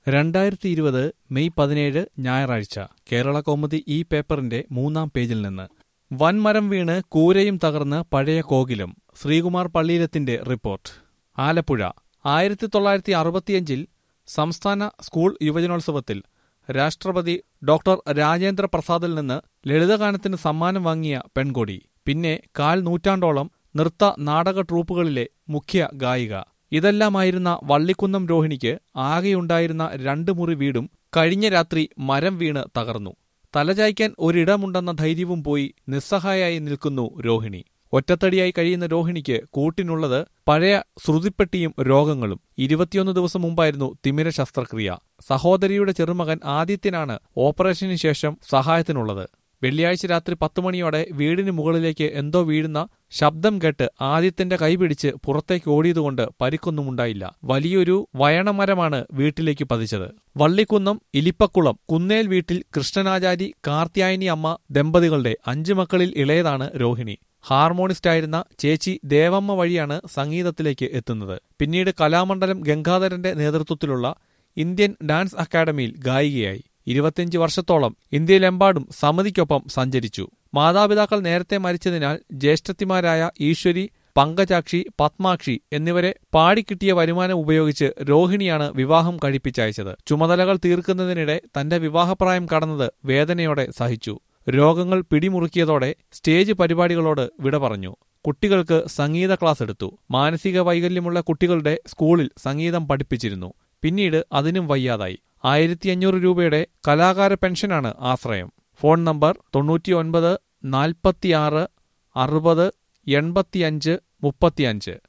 രണ്ടായിരത്തി ഇരുപത് മെയ് പതിനേഴ് ഞായറാഴ്ച കേരള കൗമുദി ഈ പേപ്പറിന്റെ മൂന്നാം പേജിൽ നിന്ന് വൻമരം വീണ് കൂരയും തകർന്ന് പഴയ കോകിലം ശ്രീകുമാർ പള്ളിയിലത്തിന്റെ റിപ്പോർട്ട് ആലപ്പുഴ ആയിരത്തി തൊള്ളായിരത്തി അറുപത്തിയഞ്ചിൽ സംസ്ഥാന സ്കൂൾ യുവജനോത്സവത്തിൽ രാഷ്ട്രപതി ഡോക്ടർ രാജേന്ദ്ര പ്രസാദിൽ നിന്ന് ലളിതഗാനത്തിന് സമ്മാനം വാങ്ങിയ പെൺകൊടി പിന്നെ കാൽ നൂറ്റാണ്ടോളം നൃത്ത നാടക ട്രൂപ്പുകളിലെ മുഖ്യ ഗായിക ഇതെല്ലാമായിരുന്ന വള്ളിക്കുന്നം രോഹിണിക്ക് ആകെയുണ്ടായിരുന്ന രണ്ട് മുറി വീടും കഴിഞ്ഞ രാത്രി മരം വീണ് തകർന്നു തലചായ്ക്കാൻ ഒരിടമുണ്ടെന്ന ധൈര്യവും പോയി നിസ്സഹായായി നിൽക്കുന്നു രോഹിണി ഒറ്റത്തടിയായി കഴിയുന്ന രോഹിണിക്ക് കൂട്ടിനുള്ളത് പഴയ ശ്രുതിപ്പെട്ടിയും രോഗങ്ങളും ഇരുപത്തിയൊന്ന് ദിവസം മുമ്പായിരുന്നു തിമിര ശസ്ത്രക്രിയ സഹോദരിയുടെ ചെറുമകൻ ആദിത്യനാണ് ഓപ്പറേഷന് ശേഷം സഹായത്തിനുള്ളത് വെള്ളിയാഴ്ച രാത്രി പത്ത് മണിയോടെ വീടിന് മുകളിലേക്ക് എന്തോ വീഴുന്ന ശബ്ദം കേട്ട് ആദിത്യന്റെ കൈപിടിച്ച് പുറത്തേക്ക് ഓടിയതുകൊണ്ട് പരിക്കൊന്നുമുണ്ടായില്ല വലിയൊരു വയണമരമാണ് വീട്ടിലേക്ക് പതിച്ചത് വള്ളിക്കുന്നം ഇലിപ്പക്കുളം കുന്നേൽ വീട്ടിൽ കൃഷ്ണനാചാരി കാർത്യായനി അമ്മ ദമ്പതികളുടെ അഞ്ചു മക്കളിൽ ഇളയതാണ് രോഹിണി ഹാർമോണിസ്റ്റായിരുന്ന ചേച്ചി ദേവമ്മ വഴിയാണ് സംഗീതത്തിലേക്ക് എത്തുന്നത് പിന്നീട് കലാമണ്ഡലം ഗംഗാധരന്റെ നേതൃത്വത്തിലുള്ള ഇന്ത്യൻ ഡാൻസ് അക്കാദമിയിൽ ഗായികയായി ഇരുപത്തിയഞ്ച് വർഷത്തോളം ഇന്ത്യയിലെമ്പാടും സമിതിക്കൊപ്പം സഞ്ചരിച്ചു മാതാപിതാക്കൾ നേരത്തെ മരിച്ചതിനാൽ ജ്യേഷ്ഠത്തിമാരായ ഈശ്വരി പങ്കജാക്ഷി പത്മാക്ഷി എന്നിവരെ പാടിക്കിട്ടിയ വരുമാനം ഉപയോഗിച്ച് രോഹിണിയാണ് വിവാഹം കഴിപ്പിച്ചയച്ചത് ചുമതലകൾ തീർക്കുന്നതിനിടെ തന്റെ വിവാഹപ്രായം കടന്നത് വേദനയോടെ സഹിച്ചു രോഗങ്ങൾ പിടിമുറുക്കിയതോടെ സ്റ്റേജ് പരിപാടികളോട് വിട പറഞ്ഞു കുട്ടികൾക്ക് സംഗീത ക്ലാസ് എടുത്തു മാനസിക വൈകല്യമുള്ള കുട്ടികളുടെ സ്കൂളിൽ സംഗീതം പഠിപ്പിച്ചിരുന്നു പിന്നീട് അതിനും വയ്യാതായി ആയിരത്തി അഞ്ഞൂറ് രൂപയുടെ കലാകാര പെൻഷനാണ് ആശ്രയം ഫോൺ നമ്പർ തൊണ്ണൂറ്റിയൊൻപത് നാൽപ്പത്തിയാറ് അറുപത് എൺപത്തിയഞ്ച് മുപ്പത്തിയഞ്ച്